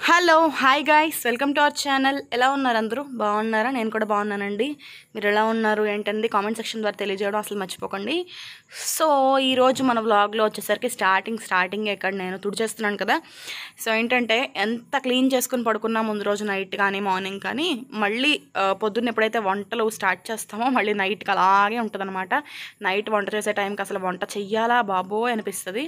hello hi guys welcome to our channel ఎలా ఉన్నారు అందరూ బాగున్నారా నేను కూడా బాగున్నానండి మీరు ఎలా ఉన్నారు ఏంటండి కామెంట్ సెక్షన్ ద్వారా తెలియజేయడం అసలు మర్చిపోకండి సో ఈరోజు మన వ్లాగ్లో వచ్చేసరికి స్టార్టింగ్ స్టార్టింగ్ ఇక్కడ నేను తుడిచేస్తున్నాను కదా సో ఏంటంటే ఎంత క్లీన్ చేసుకుని పడుకున్నా ముందు రోజు నైట్ కానీ మార్నింగ్ కానీ మళ్ళీ ఆ, పొద్దున్న ఎప్పుడైతే వంటలు స్టార్ట్ చేస్తామో మళ్ళీ నైట్కి అలాగే ఉంటుందన్నమాట నైట్ వంట చేసే టైంకి అసలు వంట చెయ్యాలా బాబోయ్ అనిపిస్తుంది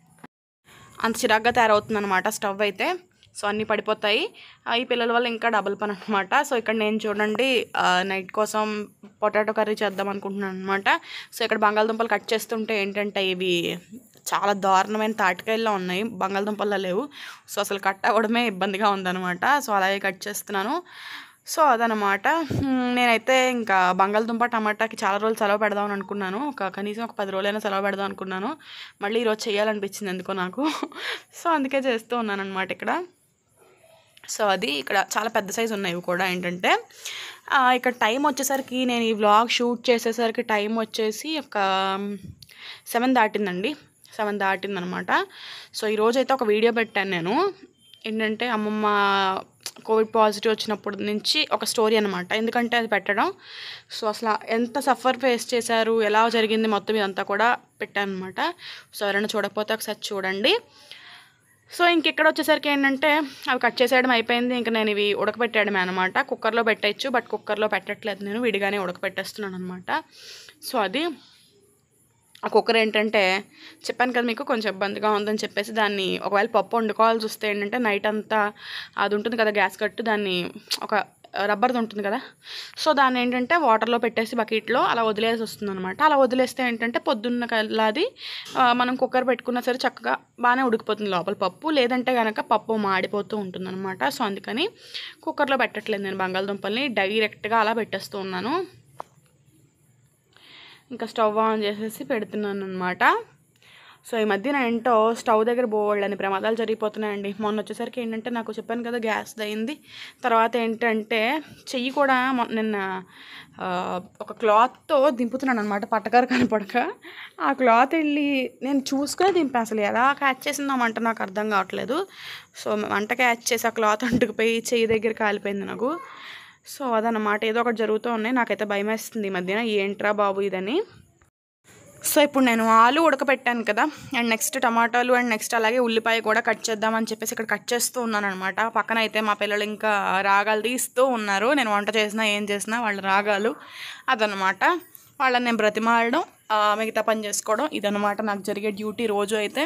అంత చిరాగ్గా తయారవుతుంది అనమాట స్టవ్ అయితే సో అన్నీ పడిపోతాయి ఆ, ఈ పిల్లల వల్ల ఇంకా డబుల్ పని అనమాట సో ఇక్కడ నేను చూడండి ఆ, నైట్ కోసం పొటాటో కర్రీ చేద్దాం అనుకుంటున్నాను అనమాట సో ఇక్కడ బంగాళదుంపలు కట్ చేస్తుంటే ఏంటంటే ఇవి చాలా దారుణమైన తాటికాయల్లో ఉన్నాయి బంగాళదుంపల్లో లేవు సో అసలు కట్ అవ్వడమే ఇబ్బందిగా ఉందన్నమాట సో అలాగే కట్ చేస్తున్నాను సో అదనమాట మ్, నేనైతే ఇంకా బంగాళదుంప టమాటాకి చాలా రోజులు సెలవు పెడదాం అనుకున్నాను ఒక కనీసం ఒక పది రోజులైనా సెలవు పెడదాం అనుకున్నాను మళ్ళీ ఈరోజు చేయాలనిపించింది ఎందుకో నాకు సో అందుకే చేస్తూ ఉన్నాను అనమాట ఇక్కడ సో అది ఇక్కడ చాలా పెద్ద సైజు ఉన్నాయి ఇవి కూడా ఏంటంటే ఆ, ఇక్కడ టైం వచ్చేసరికి నేను ఈ వ్లాగ్ షూట్ చేసేసరికి టైం వచ్చేసి ఒక సెవెన్ దాటిందండి సెవెన్ దాటిందనమాట సో ఈరోజు అయితే ఒక వీడియో పెట్టాను నేను ఏంటంటే అమ్మమ్మ కోవిడ్ పాజిటివ్ వచ్చినప్పటి నుంచి ఒక స్టోరీ అనమాట ఎందుకంటే అది పెట్టడం సో అసలు ఎంత సఫర్ ఫేస్ చేశారు ఎలా జరిగింది మొత్తం ఇదంతా కూడా పెట్టాను అనమాట సో ఎవరైనా చూడకపోతే ఒకసారి చూడండి సో ఇంకెక్కడ వచ్చేసరికి ఏంటంటే అవి కట్ చేసేయడం అయిపోయింది ఇంకా నేను ఇవి ఉడకబెట్టేయడమే అనమాట కుక్కర్లో పెట్టచ్చు బట్ కుక్కర్లో పెట్టట్లేదు నేను విడిగానే ఉడకబెట్టేస్తున్నాను అనమాట సో అది ఆ కుక్కర్ ఏంటంటే చెప్పాను కదా మీకు కొంచెం ఇబ్బందిగా ఉందని చెప్పేసి దాన్ని ఒకవేళ పప్పు వండుకోవాల్సి వస్తే ఏంటంటే నైట్ అంతా అది ఉంటుంది కదా గ్యాస్ కట్టు దాన్ని ఒక రబ్బర్ది ఉంటుంది కదా సో దాన్ని ఏంటంటే వాటర్లో పెట్టేసి బకెట్లో అలా వదిలేసి వస్తుంది అనమాట అలా వదిలేస్తే ఏంటంటే పొద్దున్న కల్లాది ఆ, మనం కుక్కర్ పెట్టుకున్నా సరే చక్కగా బాగానే ఉడికిపోతుంది లోపల పప్పు లేదంటే కనుక పప్పు మాడిపోతూ ఉంటుంది అనమాట సో అందుకని కుక్కర్లో పెట్టట్లేదు నేను బంగాళదుంపల్ని డైరెక్ట్గా అలా పెట్టేస్తూ ఉన్నాను ఇంకా స్టవ్ ఆన్ చేసేసి పెడుతున్నాను అనమాట సో ఈ మధ్యన ఏంటో స్టవ్ దగ్గర బోల్డని ప్రమాదాలు జరిగిపోతున్నాయండి మొన్న వచ్చేసరికి ఏంటంటే నాకు చెప్పాను కదా గ్యాస్ అయింది తర్వాత ఏంటంటే చెయ్యి కూడా మొ- నిన్న ఆ, ఒక క్లాత్తో దింపుతున్నాను అనమాట పట్టకారు కనపడక ఆ క్లాత్ వెళ్ళి నేను చూసుకునే దింపా అసలు ఎలా క్యాచ్ చేసిందామంట నాకు అర్థం కావట్లేదు సో వంట క్యాచ్ చేసి ఆ క్లాత్ అంటుకుపోయి చెయ్యి దగ్గర కాలిపోయింది నాకు సో అదనమాట ఏదో ఒకటి జరుగుతూ ఉన్నాయి నాకైతే భయం వేస్తుంది ఈ మధ్యన ఏంట్రా బాబు ఇదని సో ఇప్పుడు నేను ఆలు ఉడకపెట్టాను కదా అండ్ నెక్స్ట్ టమాటాలు అండ్ నెక్స్ట్ అలాగే ఉల్లిపాయ కూడా కట్ చేద్దామని చెప్పేసి ఇక్కడ కట్ చేస్తూ ఉన్నాను అనమాట పక్కన అయితే మా పిల్లలు ఇంకా రాగాలు తీస్తూ ఉన్నారు నేను వంట చేసినా ఏం చేసినా వాళ్ళ రాగాలు అదనమాట వాళ్ళని నేను బ్రతిమాలడం ఆ, మిగతా పని చేసుకోవడం ఇదనమాట నాకు జరిగే డ్యూటీ రోజు అయితే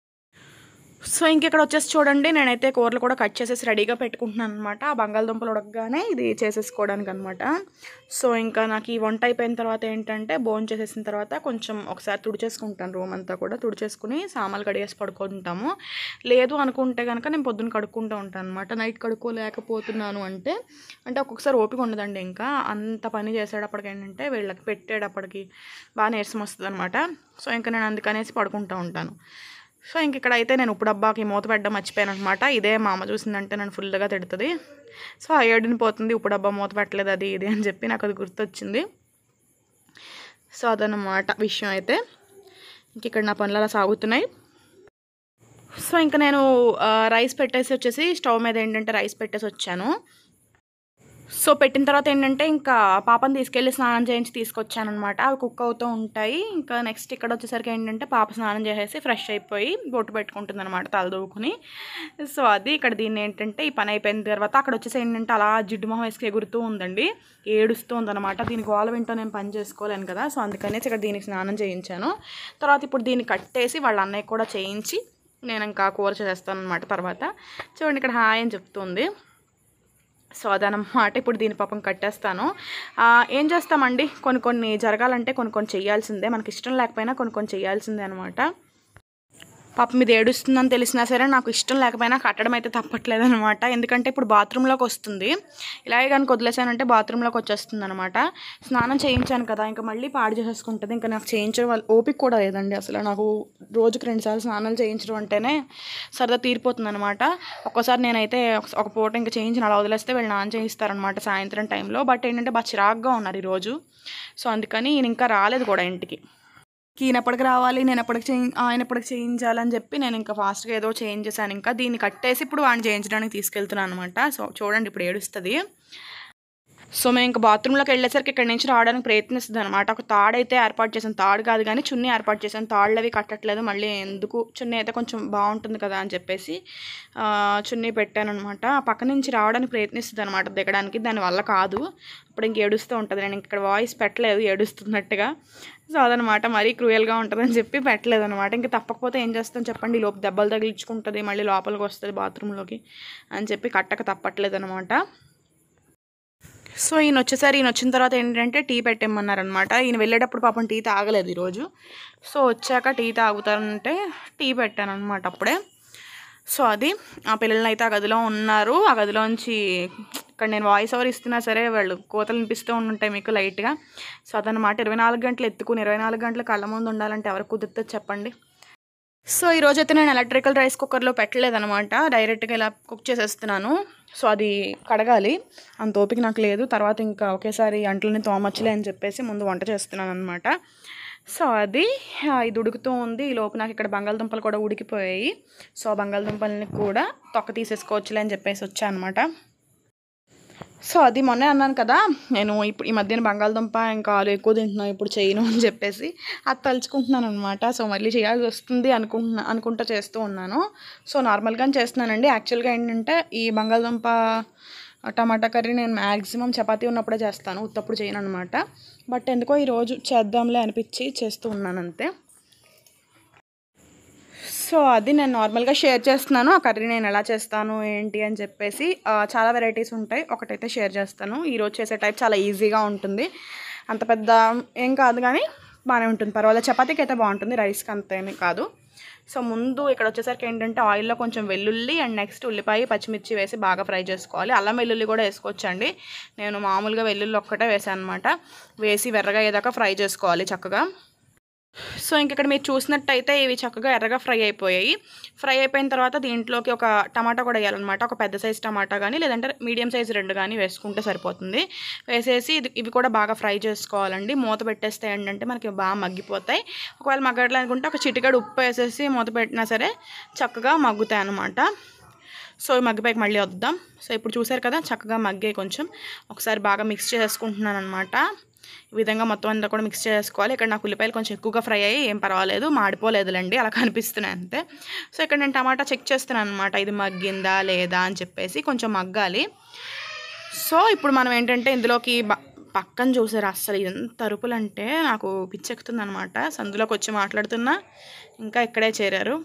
సో ఇంకెక్కడ వచ్చేసి చూడండి నేనైతే కూరలు కూడా కట్ చేసేసి రెడీగా పెట్టుకుంటున్నాను అనమాట ఆ బంగాళదుంపలు ఉడకగానే ఇది చేసేసుకోవడానికి అనమాట సో ఇంకా నాకు ఈ వంట అయిపోయిన తర్వాత ఏంటంటే బోన్ చేసేసిన తర్వాత కొంచెం ఒకసారి తుడిచేసుకుంటాను రూమ్ అంతా కూడా తుడిచేసుకుని సామాన్లు కడిగేసి పడుకుంటాము లేదు అనుకుంటే కనుక నేను పొద్దున్న కడుక్కుంటూ ఉంటాను అనమాట నైట్ కడుక్కోలేకపోతున్నాను అంటే అంటే ఒక్కొక్కసారి ఓపిక ఉండదండి ఇంకా అంత పని చేసేటప్పటికి ఏంటంటే వీళ్ళకి పెట్టేటప్పటికి బాగా నీరసం వస్తుంది అనమాట సో ఇంకా నేను అందుకనేసి పడుకుంటూ ఉంటాను సో ఇంక ఇక్కడ అయితే నేను ఇప్పుడు డబ్బాకి మూత పెట్టడం మర్చిపోయాను అనమాట ఇదే మా అమ్మ చూసిందంటే నన్ను ఫుల్గా తిడుతుంది సో ఆ ఏడుని పోతుంది ఇప్పుడు డబ్బా మూత పెట్టలేదు అది ఇది అని చెప్పి నాకు అది గుర్తొచ్చింది సో అదనమాట విషయం అయితే ఇంక ఇక్కడ నా పనులు అలా సాగుతున్నాయి సో ఇంకా నేను ఆ, రైస్ పెట్టేసి వచ్చేసి స్టవ్ మీద ఏంటంటే రైస్ పెట్టేసి వచ్చాను సో పెట్టిన తర్వాత ఏంటంటే ఇంకా పాపని తీసుకెళ్ళి స్నానం చేయించి తీసుకొచ్చాను అనమాట అవి కుక్ అవుతూ ఉంటాయి ఇంకా నెక్స్ట్ ఇక్కడ వచ్చేసరికి ఏంటంటే పాప స్నానం చేసేసి ఫ్రెష్ అయిపోయి బొట్టు పెట్టుకుంటుంది అనమాట తలదూకుని సో అది ఇక్కడ దీన్ని ఏంటంటే ఈ పని అయిపోయిన తర్వాత అక్కడ వచ్చేసి ఏంటంటే అలా జిడ్డు మొహం వేసుకు ఎగురుతూ ఉందండి ఏడుస్తూ ఉందన్నమాట దీని గోల వింటూ నేను పని చేసుకోలేను కదా సో అందుకనేసి ఇక్కడ దీనికి స్నానం చేయించాను తర్వాత ఇప్పుడు దీన్ని కట్టేసి వాళ్ళ అన్నయ్య కూడా చేయించి నేను ఇంకా కూర చేస్తాను అనమాట తర్వాత చూడండి ఇక్కడ హాయ్ అని చెప్తుంది సో అదనమాట ఇప్పుడు దీని పాపం కట్టేస్తాను ఆ, ఏం చేస్తామండి కొన్ని కొన్ని జరగాలంటే కొన్ని కొన్ని చేయాల్సిందే మనకి ఇష్టం లేకపోయినా కొన్ని కొన్ని చేయాల్సిందే అనమాట పాపం ఇది ఏడుస్తుందని తెలిసినా సరే నాకు ఇష్టం లేకపోయినా కట్టడం అయితే తప్పట్లేదు అనమాట ఎందుకంటే ఇప్పుడు బాత్రూంలోకి వస్తుంది ఇలాగే కనుక వదిలేసానంటే బాత్రూంలోకి వచ్చేస్తుంది అనమాట స్నానం చేయించాను కదా ఇంకా మళ్ళీ పాడు చేసేసుకుంటుంది ఇంకా నాకు చేయించడం వల్ల ఓపిక కూడా లేదండి అసలు నాకు రోజుకి రెండుసార్లు స్నానాలు చేయించడం అంటేనే సరదా తీరిపోతుంది అనమాట ఒక్కోసారి నేనైతే ఒక- ఒక పూట ఇంకా చేయించిన అలా వదిలేస్తే వీళ్ళు నాన్న చేయిస్తారనమాట సాయంత్రం టైంలో బట్ ఏంటంటే బాగా చిరాగ్గా ఉన్నారు ఈరోజు సో అందుకని ఈయన ఇంకా రాలేదు కూడా ఇంటికి ఈయన ఎప్పటికి రావాలి నేను ఎప్పటికి చేయి ఆయన ఎప్పటికి చేయించాలని చెప్పి నేను ఇంకా ఫాస్ట్గా ఏదో చేంజ్ చేశాను ఇంకా దీన్ని కట్టేసి ఇప్పుడు వాడిని చేయించడానికి తీసుకెళ్తున్నాను అనమాట సో చూడండి ఇప్పుడు ఏడుస్తుంది సో మేము ఇంకా బాత్రూంలోకి వెళ్ళేసరికి ఇక్కడ నుంచి రావడానికి ప్రయత్నిస్తుంది అనమాట ఒక తాడు అయితే ఏర్పాటు చేసాను తాడు కాదు కానీ చున్నీ ఏర్పాటు చేశాను తాళ్ళు అవి కట్టట్లేదు మళ్ళీ ఎందుకు చున్నీ అయితే కొంచెం బాగుంటుంది కదా అని చెప్పేసి ఆ, చున్నీ పెట్టాను అనమాట ఆ పక్క నుంచి రావడానికి ప్రయత్నిస్తుంది అనమాట దిగడానికి దానివల్ల కాదు అప్పుడు ఇంక ఏడుస్తూ ఉంటుంది నేను ఇక్కడ వాయిస్ పెట్టలేదు ఏడుస్తున్నట్టుగా సో అదనమాట మరీ క్రూయల్గా ఉంటుందని చెప్పి పెట్టలేదు అనమాట ఇంకా తప్పకపోతే ఏం చేస్తాం చెప్పండి ఈ లోపు దెబ్బలు తగిలించుకుంటుంది మళ్ళీ లోపలికి వస్తుంది బాత్రూంలోకి అని చెప్పి కట్టక తప్పట్లేదు అనమాట సో ఈయన వచ్చేసరి ఈయన వచ్చిన తర్వాత ఏంటంటే టీ పెట్టేమన్నారనమాట ఈయన వెళ్ళేటప్పుడు పాపం టీ తాగలేదు ఈరోజు సో వచ్చాక టీ తాగుతారంటే టీ పెట్టాను అనమాట అప్పుడే సో అది ఆ పిల్లల్ని అయితే ఆ గదిలో ఉన్నారు ఆ గదిలోంచి ఇక్కడ నేను వాయిస్ ఓవర్ ఇస్తున్నా సరే వాళ్ళు కోతలు వినిపిస్తూ ఉంటాయి మీకు లైట్గా సో అదనమాట ఇరవై నాలుగు గంటలు ఎత్తుకుని ఇరవై నాలుగు గంటలు కళ్ళ ముందు ఉండాలంటే ఎవరికి కుదురుతుంది చెప్పండి సో ఈరోజు అయితే నేను ఎలక్ట్రికల్ రైస్ కుక్కర్లో పెట్టలేదనమాట డైరెక్ట్గా ఇలా కుక్ చేసేస్తున్నాను సో అది కడగాలి అంత ఓపిక నాకు లేదు తర్వాత ఇంకా ఒకేసారి అంట్లని తోమచ్చలే అని చెప్పేసి ముందు వంట చేస్తున్నాను అనమాట సో అది ఆ, ఇది ఉడుకుతూ ఉంది ఈ లోపు నాకు ఇక్కడ బంగాళదుంపలు కూడా ఉడికిపోయాయి సో ఆ బంగాళదుంపల్ని కూడా తొక్క తీసేసుకోవచ్చులే అని చెప్పేసి వచ్చా అనమాట సో అది మొన్నే అన్నాను కదా నేను ఇప్పుడు ఈ మధ్యన బంగాళదుంప ఇంకా ఆలు ఎక్కువ తింటున్నాను ఇప్పుడు చేయను అని చెప్పేసి అది తలుచుకుంటున్నాను అనమాట సో మళ్ళీ చేయాల్సి వస్తుంది అనుకుంటున్నా అనుకుంటా చేస్తూ ఉన్నాను సో నార్మల్గానే చేస్తున్నానండి యాక్చువల్గా ఏంటంటే ఈ బంగాళదుంప టమాటా కర్రీ నేను మ్యాక్సిమం చపాతీ ఉన్నప్పుడే చేస్తాను ఉత్తప్పుడు చేయను అనమాట బట్ ఎందుకో ఈరోజు చేద్దాంలే అనిపించి చేస్తూ ఉన్నాను అంతే సో అది నేను నార్మల్గా షేర్ చేస్తున్నాను ఆ కర్రీ నేను ఎలా చేస్తాను ఏంటి అని చెప్పేసి ఆ, చాలా వెరైటీస్ ఉంటాయి ఒకటైతే షేర్ చేస్తాను ఈరోజు చేసే టైప్ చాలా ఈజీగా ఉంటుంది అంత పెద్ద ఏం కాదు కానీ బాగానే ఉంటుంది పర్వాలేదు చపాతీకి అయితే బాగుంటుంది రైస్కి అంతేమీ కాదు సో ముందు ఇక్కడ వచ్చేసరికి ఏంటంటే ఆయిల్లో కొంచెం వెల్లుల్లి అండ్ నెక్స్ట్ ఉల్లిపాయ పచ్చిమిర్చి వేసి బాగా ఫ్రై చేసుకోవాలి అల్లం వెల్లుల్లి కూడా వేసుకోవచ్చండి నేను మామూలుగా వెల్లుల్లి ఒక్కటే వేసాను అనమాట వేసి వెర్రగా అయ్యేదాకా ఫ్రై చేసుకోవాలి చక్కగా సో ఇంక ఇక్కడ మీరు చూసినట్టయితే ఇవి చక్కగా ఎర్రగా ఫ్రై అయిపోయాయి ఫ్రై అయిపోయిన తర్వాత దీంట్లోకి ఒక టమాటా కూడా వేయాలన్నమాట ఒక పెద్ద సైజ్ టమాటా కానీ లేదంటే మీడియం సైజ్ రెండు కానీ వేసుకుంటే సరిపోతుంది వేసేసి ఇది ఇవి కూడా బాగా ఫ్రై చేసుకోవాలండి మూత పెట్టేస్తే ఏంటంటే మనకి బాగా మగ్గిపోతాయి ఒకవేళ మగ్గట్లే అనుకుంటే ఒక చిటికెడు ఉప్పు వేసేసి మూత పెట్టినా సరే చక్కగా మగ్గుతాయి అన్నమాట సో ఈ మగ్గిపోయి మళ్ళీ వద్దాం సో ఇప్పుడు చూసారు కదా చక్కగా మగ్గాయి కొంచెం ఒకసారి బాగా మిక్స్ చేసుకుంటున్నాను అనమాట ఈ విధంగా మొత్తం అంతా కూడా మిక్స్ చేసుకోవాలి ఇక్కడ నాకు ఉల్లిపాయలు కొంచెం ఎక్కువగా ఫ్రై అయ్యి ఏం పర్వాలేదు మాడిపోలేదులేండి అలా కనిపిస్తున్నాయి అంతే సో ఇక్కడ నేను టమాటా చెక్ చేస్తున్నాను అనమాట ఇది మగ్గిందా లేదా అని చెప్పేసి కొంచెం మగ్గాలి సో ఇప్పుడు మనం ఏంటంటే ఇందులోకి బ పక్కన చూసారు అస్సలు ఎంత అరుపులు అంటే నాకు పిచ్చెక్కుతుంది అనమాట సందులోకి వచ్చి మాట్లాడుతున్నా ఇంకా ఇక్కడే చేరారు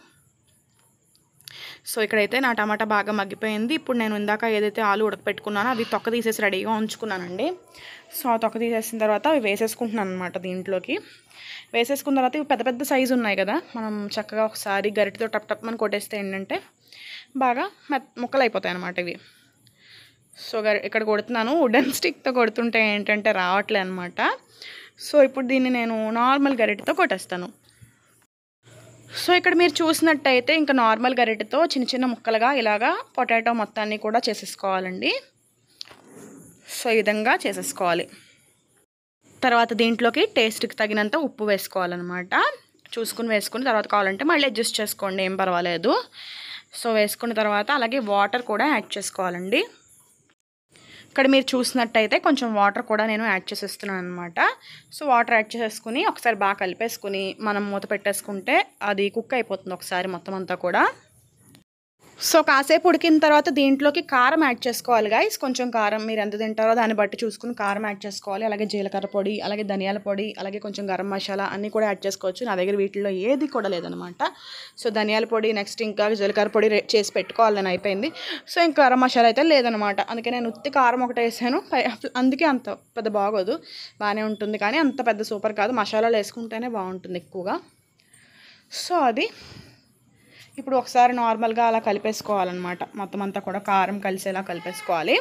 సో ఇక్కడైతే నా టమాటా బాగా మగ్గిపోయింది ఇప్పుడు నేను ఇందాక ఏదైతే ఆలు ఉడకపెట్టుకున్నానో అవి తొక్క తీసేసి రెడీగా ఉంచుకున్నానండి సో ఆ తొక్క తీసేసిన తర్వాత అవి వేసేసుకుంటున్నాను అనమాట దీంట్లోకి వేసేసుకున్న తర్వాత ఇవి పెద్ద పెద్ద సైజు ఉన్నాయి కదా మనం చక్కగా ఒకసారి గరిటతో టప్ టప్ అని కొట్టేస్తే ఏంటంటే బాగా మెత్ ముక్కలు అయిపోతాయి అనమాట ఇవి సో గరి ఇక్కడ కొడుతున్నాను వుడెన్ స్టిక్తో కొడుతుంటే ఏంటంటే రావట్లే అనమాట సో ఇప్పుడు దీన్ని నేను నార్మల్ గరిటతో కొట్టేస్తాను సో ఇక్కడ మీరు చూసినట్టయితే ఇంకా నార్మల్ గరిటెతో చిన్న చిన్న ముక్కలుగా ఇలాగా పొటాటో మొత్తాన్ని కూడా చేసేసుకోవాలండి సో ఈ విధంగా చేసేసుకోవాలి తర్వాత దీంట్లోకి టేస్ట్కి తగినంత ఉప్పు వేసుకోవాలన్నమాట చూసుకుని వేసుకుని తర్వాత కావాలంటే మళ్ళీ అడ్జస్ట్ చేసుకోండి ఏం పర్వాలేదు సో వేసుకున్న తర్వాత అలాగే వాటర్ కూడా యాడ్ చేసుకోవాలండి ఇక్కడ మీరు చూసినట్టయితే కొంచెం వాటర్ కూడా నేను యాడ్ చేసేస్తున్నాను అనమాట సో వాటర్ యాడ్ చేసేసుకుని ఒకసారి బాగా కలిపేసుకుని మనం మూత పెట్టేసుకుంటే అది కుక్ అయిపోతుంది ఒకసారి మొత్తం అంతా కూడా సో కాసేపు ఉడికిన తర్వాత దీంట్లోకి కారం యాడ్ చేసుకోవాలి గైస్ కొంచెం కారం మీరు ఎంత తింటారో దాన్ని బట్టి చూసుకుని కారం యాడ్ చేసుకోవాలి అలాగే జీలకర్ర పొడి అలాగే ధనియాల పొడి అలాగే కొంచెం గరం మసాలా అన్నీ కూడా యాడ్ చేసుకోవచ్చు నా దగ్గర వీటిలో ఏది కూడా లేదనమాట సో ధనియాల పొడి నెక్స్ట్ ఇంకా జీలకర్ర పొడి రే- చేసి పెట్టుకోవాలి నేను అయిపోయింది సో ఇంకా గరం మసాలా అయితే లేదనమాట అందుకే నేను ఉత్తి కారం ఒకటి వేసాను పై- అందుకే అంత పెద్ద బాగోదు బాగానే ఉంటుంది కానీ అంత పెద్ద సూపర్ కాదు మసాలాలు వేసుకుంటేనే బాగుంటుంది ఎక్కువగా సో అది ఇప్పుడు ఒకసారి నార్మల్గా అలా కలిపేసుకోవాలన్నమాట మొత్తం అంతా కూడా కారం కలిసేలా కలిపేసుకోవాలి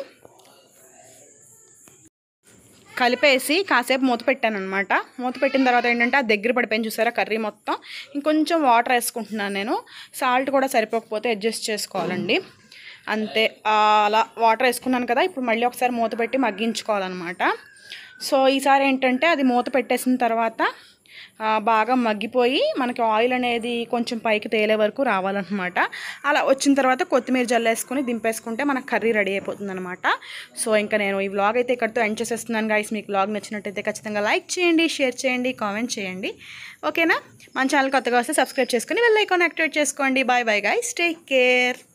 కలిపేసి కాసేపు మూత పెట్టాను అనమాట మూత పెట్టిన తర్వాత ఏంటంటే ఆ దగ్గర పడిపోయింది చూసారా కర్రీ మొత్తం ఇంకొంచెం వాటర్ వేసుకుంటున్నాను నేను సాల్ట్ కూడా సరిపోకపోతే అడ్జస్ట్ చేసుకోవాలండి అంతే ఆ, అలా వాటర్ వేసుకున్నాను కదా ఇప్పుడు మళ్ళీ ఒకసారి మూత పెట్టి మగ్గించుకోవాలన్నమాట సో ఈసారి ఏంటంటే అది మూత పెట్టేసిన తర్వాత ఆ, బాగా మగ్గిపోయి మనకి ఆయిల్ అనేది కొంచెం పైకి తేలే వరకు రావాలన్నమాట అలా వచ్చిన తర్వాత కొత్తిమీర జల్లేసుకొని దింపేసుకుంటే మనకు కర్రీ రెడీ అయిపోతుంది అనమాట సో ఇంకా నేను ఈ వ్లాగ్ అయితే ఇక్కడితో ఎండ్ చేసేస్తున్నాను గైస్ మీకు వ్లాగ్ నచ్చినట్టయితే ఖచ్చితంగా లైక్ చేయండి షేర్ చేయండి కామెంట్ చేయండి ఓకేనా మన ఛానల్ కొత్తగా వస్తే సబ్స్క్రైబ్ చేసుకొని వెళ్ళి ఐకాన్ యాక్టివేట్ చేసుకోండి bye bye guys take care